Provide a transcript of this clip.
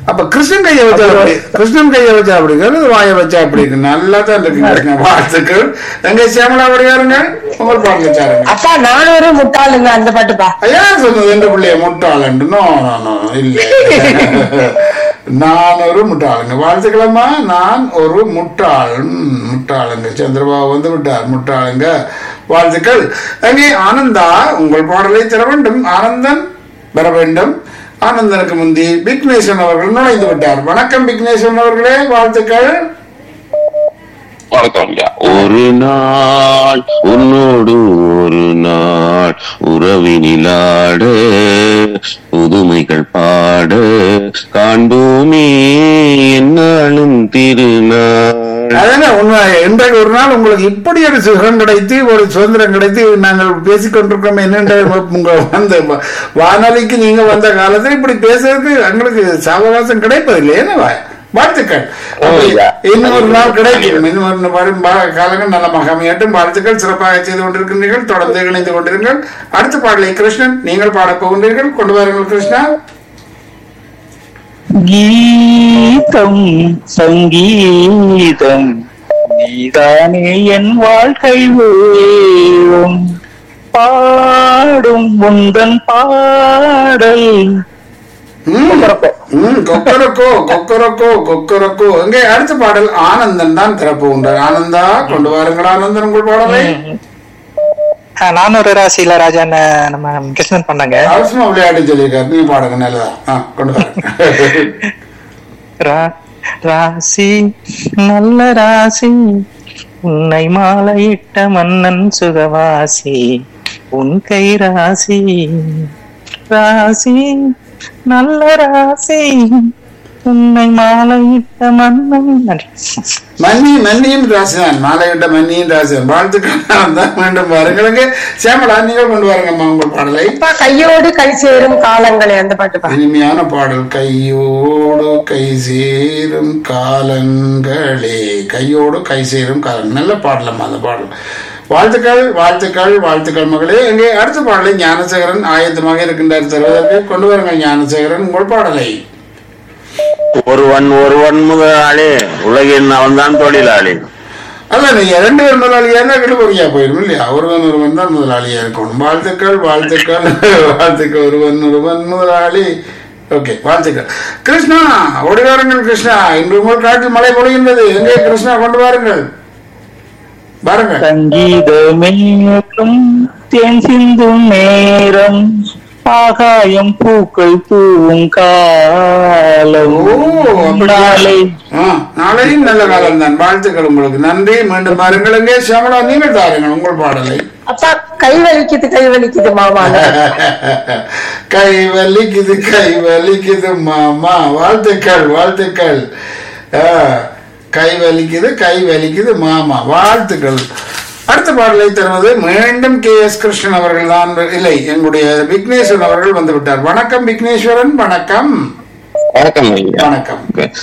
அப்ப கிருஷ்ணன் கையை வச்சா அப்படி கிருஷ்ணன் கையை வச்சா அப்படிங்கிறது வாயை வச்சா அப்படி இருக்கு நல்லா தான் இருக்கு கிருஷ்ணன் வாழ்த்துக்கள் எங்க சியாமலா அப்படியாருங்க உங்கள் பாட்டு வச்சாருங்க அப்பா நான் ஒரு முட்டாளுங்க அந்த பாட்டுப்பா ஐயா சொன்னது எந்த பிள்ளைய முட்டாளண்டு நோ நோ நோ இல்ல நான் ஒரு முட்டாளுங்க வாழ்த்துக்களம்மா நான் ஒரு முட்டாள் ம், முட்டாளுங்க சந்திரபாபு வந்து விட்டார் முட்டாளுங்க வாழ்த்துக்கள் அங்கே ஆனந்தா உங்கள் பாடலை தர வேண்டும் ஆனந்தன் வர வேண்டும் ஆனந்தனுக்கு முந்தி விக்னேஸ்வரன் அவர்கள் நுழைந்து விட்டார் வணக்கம் விக்னேஸ்வரன் அவர்களே வாழ்த்துக்கள் வணக்கம் ஐயா ஒரு நாள் உன்னோடு ஒரு நாள் உறவினிலாட புதுமைகள் பாட காண்போமே என்னாலும் திருநாள் அதானே உண்மை இன்றைக்கு ஒரு நாள் உங்களுக்கு இப்படி ஒரு சுகம் கிடைத்து ஒரு சுதந்திரம் கிடைத்து நாங்கள் பேசிக் கொண்டிருக்கிறோம் என்னென்ற உங்க அந்த வ- வானொலிக்கு நீங்க வந்த காலத்தில் இப்படி பேசுறதுக்கு எங்களுக்கு சாவகாசம் கிடைப்பதில்லை என்ன வாழ்த்துக்கள் அப்படி ஐயா. இன்னொரு நாள் கிடைக்கும் இன்னொரு வரும் பா- காலங்கள் நலமாக அமையட்டும் வாழ்த்துக்கள் சிறப்பாக செய்து கொண்டிருக்கின்றீர்கள் தொடர்ந்து இணைந்து கொண்டிருங்கள் அடுத்த பாடலை கிருஷ்ணன் நீங்கள் பாடப் போகின்றீர்கள் கொண்டு வாருங்கள் கிருஷ்ணா கீதம் சங்கீதம் நீதானே என் வாழ்க்கை வேறும் பாடும் உந்தன் பாடல் ம். ம், கொக்கரக்கோ கொக்கரக்கோ கொக்கரக்கோ எங்கே அடுத்த பாடல் ஆனந்தன் தான் திறப்புகின்றார் ஆனந்தா கொண்டு வாருங்கள் ஆனந்தன் உங்கள் பாடலை ஆ, நானூறு ராசியில ராஜான்னு நம்ம கிருஷ்ணன் பண்ணாங்க அவசியமா விளையாட்டு சொல்லியிருக்காரு நீ பாடுங்க நல்லதா ஆ, கொண்டு வாருங்க ரா- ராசி நல்ல ராசி உன்னை மாலையிட்ட மன்னன் சுகவாசி உன் கை ராசி ராசி நல்ல ராசி உன்னை மாலையிட்ட மன்னன் நன்றி மன்னி மன்னியும் ராசிதான் மாலையிட்ட மன்னியும் ராசிதான் வாழ்த்துக்கள் தான் மீண்டும் பாருங்களுக்கு சேமலா நீங்கள் கொண்டு வாருங்கம்மா உங்கள் பாடலை அப்பா கையோடு கை சேரும் காலங்களே அந்த பாட்டுப்பா இனிமையான பாடல் கையோடு கை சேரும் காலங்களே கையோடு கை சேரும் காலம் நல்ல பாடலம்மா அந்த பாடல் வாழ்த்துக்கள் வாழ்த்துக்கள் வாழ்த்துக்கள் மகளே எங்கே அடுத்த பாடலை ஞானசேகரன் ஆயத்தமாக இருக்கின்றார் தருவதற்கு கொண்டு வாருங்கள் ஞானசேகரன் உங்கள் பாடலை ஒருவன் ஒருவன் முதலாளி உலகின் அவன்தான் தொழிலாளி அல்ல நீங்க ரெண்டு பேர் முதலாளியா இருந்தா கெடுபடியா போயிடும் இல்லையா ஒருவன் ஒருவன் தான் முதலாளியா இருக்கணும் வாழ்த்துக்கள் வாழ்த்துக்கள் வாழ்த்துக்கள் ஒருவன் ஒருவன் முதலாளி ஓகே வாழ்த்துக்கள் கிருஷ்ணா ஓடி வாருங்கள் கிருஷ்ணா இன்று உங்கள் காட்டில் மழை பொழிகின்றது எங்கே கிருஷ்ணா கொண்டு வாருங்கள் பாருங்க சங்கீதமேலும் தேன் சிந்தும் நேரம் ஆகாயம் பூக்கள் பூவும் காலம் ஓ அப்படியா? நாளை ஆ, நாளையும் நல்ல காலம் தான் வாழ்த்துக்கள் உங்களுக்கு நன்றி மீண்டும் பாருங்கள் எங்கே சியாமலா நீங்கள் தாருங்கள் உங்கள் பாடலை அப்பா கை வலிக்குது கை வலிக்குது மாமா கை வலிக்குது கை வலிக்குது மாமா வாழ்த்துக்கள் வாழ்த்துக்கள் ஆ, கை வலிக்குது கை வலிக்குது மாமா வாழ்த்துக்கள் அடுத்த பாடலை தருவது மீண்டும் கே எஸ் கிருஷ்ணன் அவர்கள் தான் இல்லை எங்களுடைய விக்னேஸ்வரன் அவர்கள் வந்து விட்டார் வணக்கம் விக்னேஸ்வரன் வணக்கம் வணக்கம் ஐயா வணக்கம்